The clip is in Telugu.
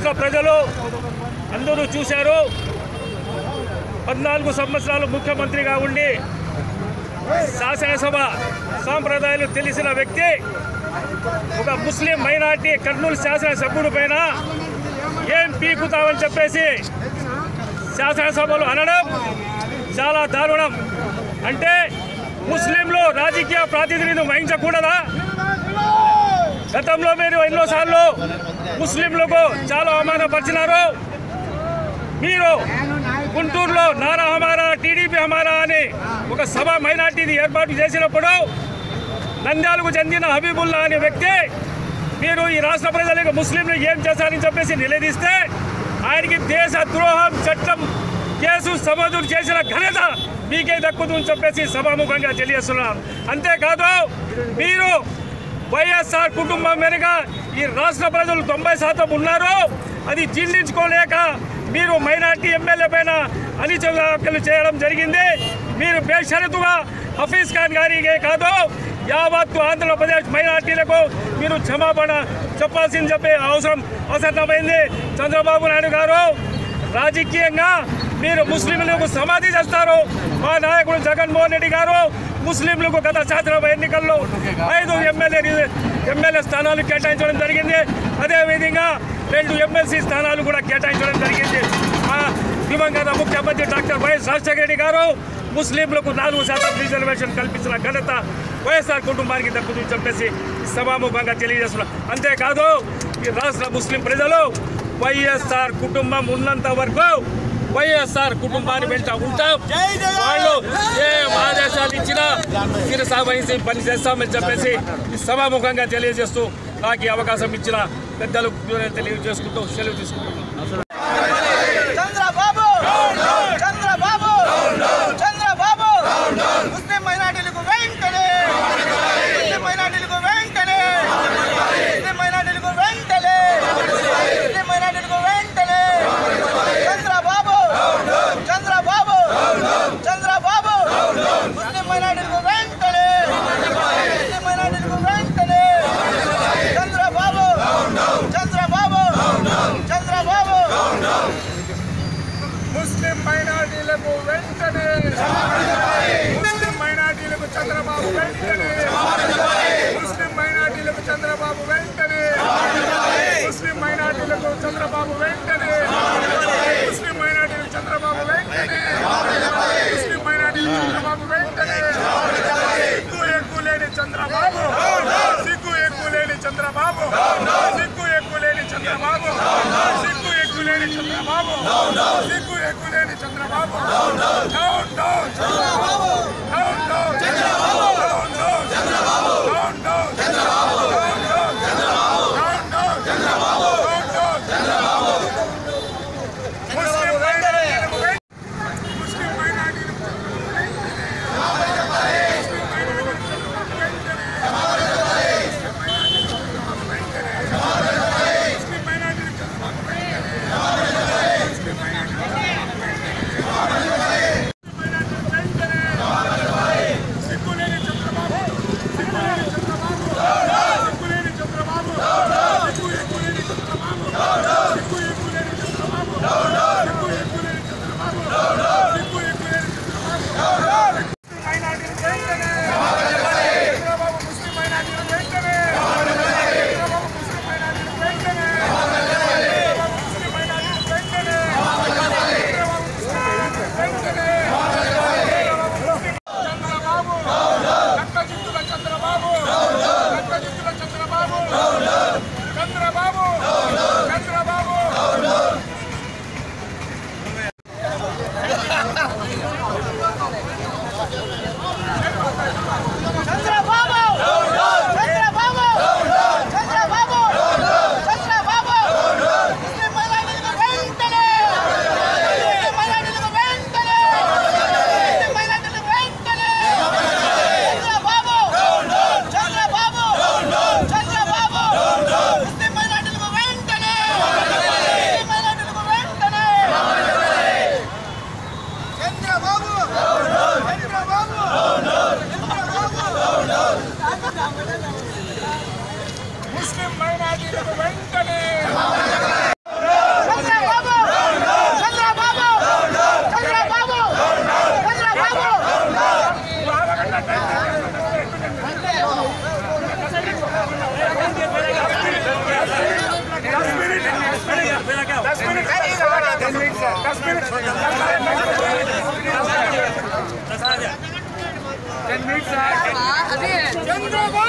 రాష్ట్ర ప్రజలు అందరూ చూశారు పద్నాలుగు సంవత్సరాలు ముఖ్యమంత్రిగా ఉండి శాసనసభ సాంప్రదాయాలు తెలిసిన వ్యక్తి ఒక ముస్లిం మైనార్టీ కర్నూలు శాసనసభ్యుడి పైన ఏం పీకుతామని చెప్పేసి శాసనసభలో అనడం చాలా దారుణం అంటే ముస్లింలు రాజకీయ ప్రాతినిధ్యం వహించకూడదా గతంలో మీరు ఎన్నోసార్లు ముస్లింలకు చాలా అవమానపరిచినారు మీరు గుంటూరులో నారా హమారా టీడీపీ హమారా అని ఒక సభ మైనార్టీని ఏర్పాటు చేసినప్పుడు నంద్యాలకు చెందిన హబీబుల్లా అనే వ్యక్తి మీరు ఈ రాష్ట్ర ప్రజలకు ముస్లింలు ఏం చేశారని చెప్పేసి నిలదీస్తే ఆయనకి దేశ ద్రోహం చట్టం కేసు సమధులు చేసిన ఘనత మీకే దక్కుతుందని చెప్పేసి సభాముఖంగా తెలియజేస్తున్నారు అంతేకాదు మీరు వైఎస్ఆర్ కుటుంబం వెనుక ఈ రాష్ట్ర ప్రజలు తొంభై శాతం ఉన్నారు అది జీర్ణించుకోలేక మీరు మైనార్టీ ఎమ్మెల్యే పైన అనిచ వ్యాఖ్యలు చేయడం జరిగింది మీరు బేషరతుగా హఫీజ్ ఖాన్ గారికే కాదు యావత్తు ఆంధ్రప్రదేశ్ మైనార్టీలకు మీరు క్షమాపణ చెప్పాల్సింది చెప్పే అవసరం అవసరమైంది చంద్రబాబు నాయుడు గారు రాజకీయంగా మీరు ముస్లింలకు సమాధి చేస్తారు మా నాయకుడు జగన్మోహన్ రెడ్డి గారు ముస్లింలకు గత శాసనసభ ఎన్నికల్లో ఐదు ఎమ్మెల్యే ఎమ్మెల్యే స్థానాలు కేటాయించడం జరిగింది అదేవిధంగా రెండు ఎమ్మెల్సీ స్థానాలు కూడా కేటాయించడం జరిగింది మా దివంగత ముఖ్యమంత్రి డాక్టర్ వైఎస్ రాజశేఖర రెడ్డి గారు ముస్లింలకు నాలుగు శాతం రిజర్వేషన్ కల్పించిన ఘనత వైఎస్ఆర్ కుటుంబానికి దక్కుతుందని చెప్పేసి సభాముఖంగా తెలియజేస్తున్నారు అంతేకాదు ఈ రాష్ట్ర ముస్లిం ప్రజలు వైఎస్ఆర్ కుటుంబం ఉన్నంత వరకు వైఎస్ఆర్ కుటుంబాన్ని వెంట ఉంటాం వాళ్ళు ఏ ఆదేశాలు ఇచ్చినా శిరసా వహించి పని చేస్తామని చెప్పేసి ఈ సభాముఖంగా తెలియజేస్తూ నాకు ఈ అవకాశం ఇచ్చిన పెద్దలు తెలియజేసుకుంటూ సెలవు తీసుకుంటున్నాను చంద్రబాబు చంద్రబాబు చంద్రబాబు ముస్లిం మైనార్టీలకు వెంటనే ముస్లిం మైనార్టీలకు వెంటనే ముస్లిం మైనార్టీలకు వెంటనే ముస్లిం మైనార్టీలకు వెంటనే చంద్రబాబు చంద్రబాబు చంద్రబాబు ముస్లిం మైనార్టీలకు వెంటనే ముస్లిం మైనార్టీలకు వెంటనే చంద్రబాబు చంద్రబాబు చంద్రబాబు ముస్లిం మైనార్టీలకు వెంటనే ముస్లిం మైనార్టీలకు చంద్రబాబు వెంటనే ముస్లిం మైనార్టీలకు చంద్రబాబు వెంటనే ముస్లిం మైనార్టీలకు చంద్రబాబు వెంటనే ముస్లిం మైనార్టీలకు చంద్రబాబు వెంటనే ముస్లిం మైనార్టీలకు చంద్రబాబు వెంటనే సిగ్గు ఎక్కువ లేని చంద్రబాబు సిగ్గు ఎక్కువ లేని చంద్రబాబు సిగ్గు ఎక్కువ లేని చంద్రబాబు సిగ్గు ఎక్కువ లేని చంద్రబాబు సిగ్గు ఎక్కువ లేని Chandrababu down down Chandrababu down down Chandrababu down down Chandrababu down down Chandrababu down down Chandrababu down down Chandrababu down down Chandrababu ముస్లిం మైనారిటీలకు వెంటనే ముస్లిం మైనారిటీలకు ముస్లిం మైనారిటీలకు చంద్రబాబు వెంటనే ముస్లిం మైనారిటీలకు వెంటనే दस मिनट टेन मिनट दस मिनट टेन मिनट అదే चंद्रबाबू